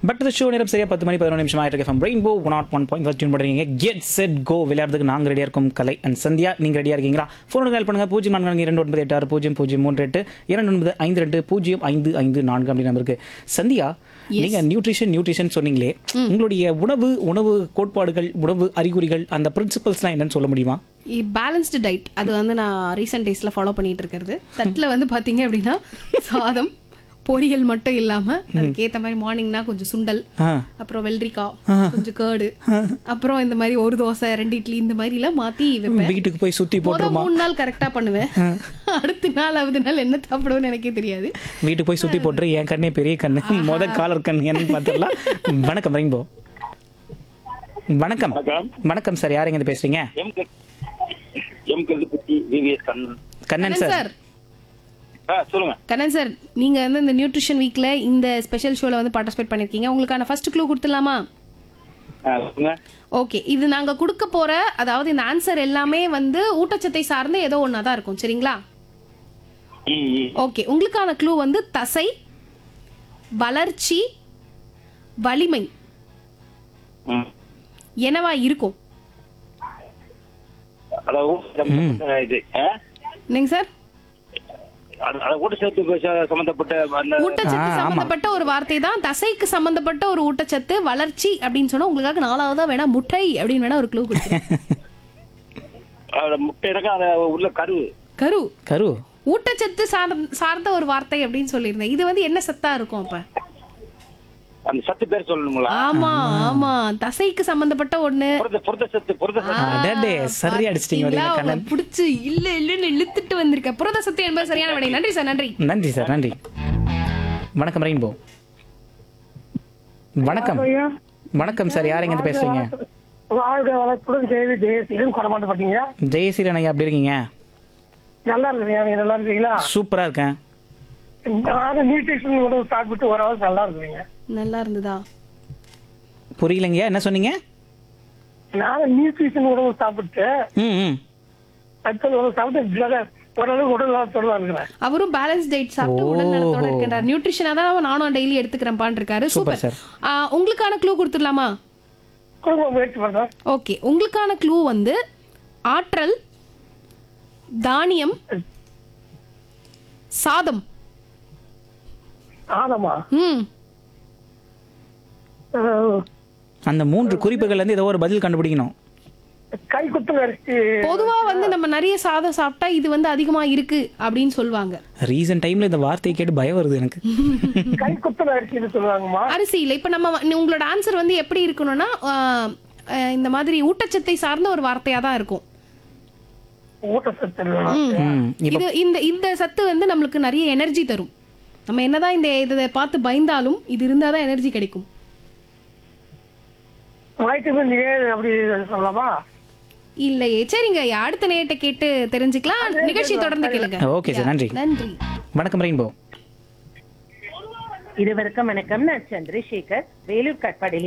But the show நேரம் சரியா பத்து மணி பதினொன்று நிமிஷம் ஆயிட்டு இருக்கு rainbow one naught one point tune பண்ணுறீங்க கெட் செட் கோ விளையாடுறதுக்கு நாங்கள் ரெடியாக இருக்கோம் கலை அண்ட் சந்தியா நீங்கள் ரெடியாக இருக்கீங்களா ஃபோன் கால் பண்ணுங்க பூஜ்ஜியம் நான்கு நான்கு இரண்டு ஒன்பது எட்டு ஆறு பூஜ்ஜியம் பூஜ்ஜியம் மூன்று எட்டு இரண்டு ஒன்பது ஐந்து ரெண்டு பூஜ்ஜியம் ஐந்து ஐந்து நான்கு அப்படி நம்பருக்கு சந்தியா நீங்க நியூட்ரிஷன் நியூட்ரிஷன் சொன்னீங்களே உங்களுடைய உணவு உணவு கோட்பாடுகள் உணவு அறிகுறிகள் அந்த பிரின்சிபல்ஸ்லாம் என்னன்னு சொல்ல முடியுமா பேலன்ஸ்டு டயட் அது வந்து நான் ரீசெண்ட் டேஸ்ல ஃபாலோ பண்ணிட்டு இருக்கிறது தட்டில் வந்து பாத்தீங்க அப்படின்னா சாதம் பொரியல் மட்டும் இல்லாம அதுக்கேத்த மாதிரி மார்னிங்னா கொஞ்சம் சுண்டல் ஆ அப்புறம் வெள்ளரிக்காய் கொஞ்சம் கேர்டு அப்புறம் இந்த மாதிரி ஒரு தோசை ரெண்டு இட்லி இந்த மாதிரி எல்லாம் மாத்தி வைப்பேன் வீட்டுக்கு போய் சுத்தி முத போட்டுருமா மூணு நாள் கரெக்டா பண்ணுவேன் அடுத்த நாலாவது நாள் என்ன சாப்பிடுவேன்னு எனக்கே தெரியாது வீட்டுக்கு போய் சுத்தி போட்டுரு என் கண்ணே பெரிய கண்ணு முத காலர் கண் என்னன்னு பார்த்துடலாம் வணக்கம் ரெயின்போ வணக்கம் வணக்கம் வணக்கம் சார் யார் எங்க பேசுறீங்க எம் கல் M Kallupatti VVS Kannan Kannan Kannan sir sir ஆ சொல்லுங்க கண்ணன் சார் நீங்க வந்து இந்த நியூட்ரிஷன் வீக்ல இந்த ஸ்பெஷல் ஷோல வந்து பார்ட்டிசிபேட் பண்ணிருக்கீங்க உங்களுக்கான ஃபர்ஸ்ட் க்ளூ கொடுத்துடலாமா ஆ சொல்லுங்க ஓகே இது நாங்க கொடுக்க போற அதாவது இந்த ஆன்சர் எல்லாமே வந்து ஊட்டச்சத்தை சார்ந்து ஏதோ ஒன்றா தான் இருக்கும் சரிங்களா ம் ம் ஓகே உங்களுக்கான க்ளூ வந்து தசை வளர்ச்சி வலிமை ம் என்னவா இருக்கும் அதாவது சம்பந்தப்பட்ட இது ஆ? என்னங்க சார் அது- அது ஊட்டச்சத்து ச- சம்பந்தப்பட்ட அந்த ஊட்டச்சத்து சம்பந்தப்பட்ட ஒரு வார்த்தை தான் தசைக்கு சம்பந்தப்பட்ட ஒரு ஊட்டச்சத்து வளர்ச்சி அப்படின்னு சொன்னா உங்களுக்காக நாலாவதா வேணா முட்டை அப்படின்னு வேணா ஒரு க்ளூ கொடுக்குறேன் அந்த முட்டை எனக்கு அந்த உள்ள கரு கரு கரு ஊட்டச்சத்து சார்ந்த சார்ந்த ஒரு வார்த்தை அப்படின்னு சொல்லியிருந்தேன் இது வந்து என்ன சத்தா இருக்கும் அப்ப அந்த சத்து பேர் சொல்லணுங்களா ஆமா ஆமா தசைக்கு சம்பந்தப்பட்ட ஒண்ணு புரத புரத சத்து புரத சத்து அடடே சரியா அடிச்சிட்டீங்க பாத்தீங்களா? வரீங்க அவளை கண்ணன் புடிச்சு இல்ல இல்லன்னு இழுத்துட்டு வந்திருக்க புரத சத்து என்பது சரியான விடை நன்றி சார் நன்றி நன்றி சார் நன்றி வணக்கம் ரெயின்போ வணக்கம் வணக்கம் சார் யார் எங்க பேசுறீங்க வாழ்க வளத்துடன் தேவி தேசியம் கொடமாட்ட பாத்தீங்க ஜெயசீலன் ஐயா எப்படி இருக்கீங்க நல்லா இருக்குங்க நீங்க நல்லா இருக்கீங்களா சூப்பரா இருக்கேன் நானும் நியூட்ரிஷன் உணவு சாப்பிட்டு ஒரு ஆள் நல்லா இருக்குங்க நல்லா இருந்ததா புரியலைங்கய்யா என்ன சொன்னீங்க நானும் நியூட்ரிஷன் உணவு சாப்பிட்டு ம் ம் சத்து உணவு சாப்பிட்டு ஜெக- ஓரளவு உடல் நலத்தோட இருக்கிறேன் அவரும் பேலன்ஸ் டயட் சாப்பிட்டு உடல் நலத்தோட இருக்கின்றார் நியூட்ரிஷனா தான் நானும் டெய்லி எடுத்துக்கிறேன்பான் இருக்காரு சூப்பர் சூப்பர் சார். ஆ, உங்களுக்கான க்ளூ கொடுத்துடலாமா குடும்ப முயற்சி பண்றேன் ஓகே உங்களுக்கான க்ளூ வந்து ஆற்றல் தானியம் சாதம் ஆதமா ம் அந்த மூன்று குறிப்புகள்ல இருந்து ஏதோ ஒரு பதில் கண்டுபிடிக்கணும் கை குத்து அரிசி பொதுவா வந்து நம்ம நிறைய சாதம் சாப்பிட்டா இது வந்து அதிகமா இருக்கு அப்படின்னு சொல்லுவாங்க ரீசன்ட் டைம்ல இந்த வார்த்தையை கேட்டு பயம் வருது எனக்கு கை குத்து அரிசின்னு சொல்லுவாங்கம்மா அரிசி இல்லை இப்ப நம்ம வ- உங்களோட ஆன்சர் வந்து எப்படி இருக்கணும்னா ஆ, ஆ, இந்த மாதிரி ஊட்டச்சத்தை சார்ந்த ஒரு வார்த்தையா தான் இருக்கும் ஊட்டச்சத்து ம், இப்ப இது இந்த இந்த சத்து வந்து நம்மளுக்கு நிறைய எனர்ஜி தரும் நம்ம என்னதான் இந்த இதை பார்த்து பயந்தாலும் இது இருந்தாதான் எனர்ஜி கிடைக்கும் வைட்டமின் ஏ அப்படி சொல்லலாமா இல்லையே சரிங்க அடுத்த நேரத்தை கேட்டு தெரிஞ்சுக்கலாம் நிகழ்ச்சி தொடர்ந்து கேளுங்க ஓகே சார் நன்றி நன்றி வணக்கம் ரெயின்போ இருவருக்கும் வணக்கம் நான் சந்திரசேகர் வேலூர் கட்பாடியில்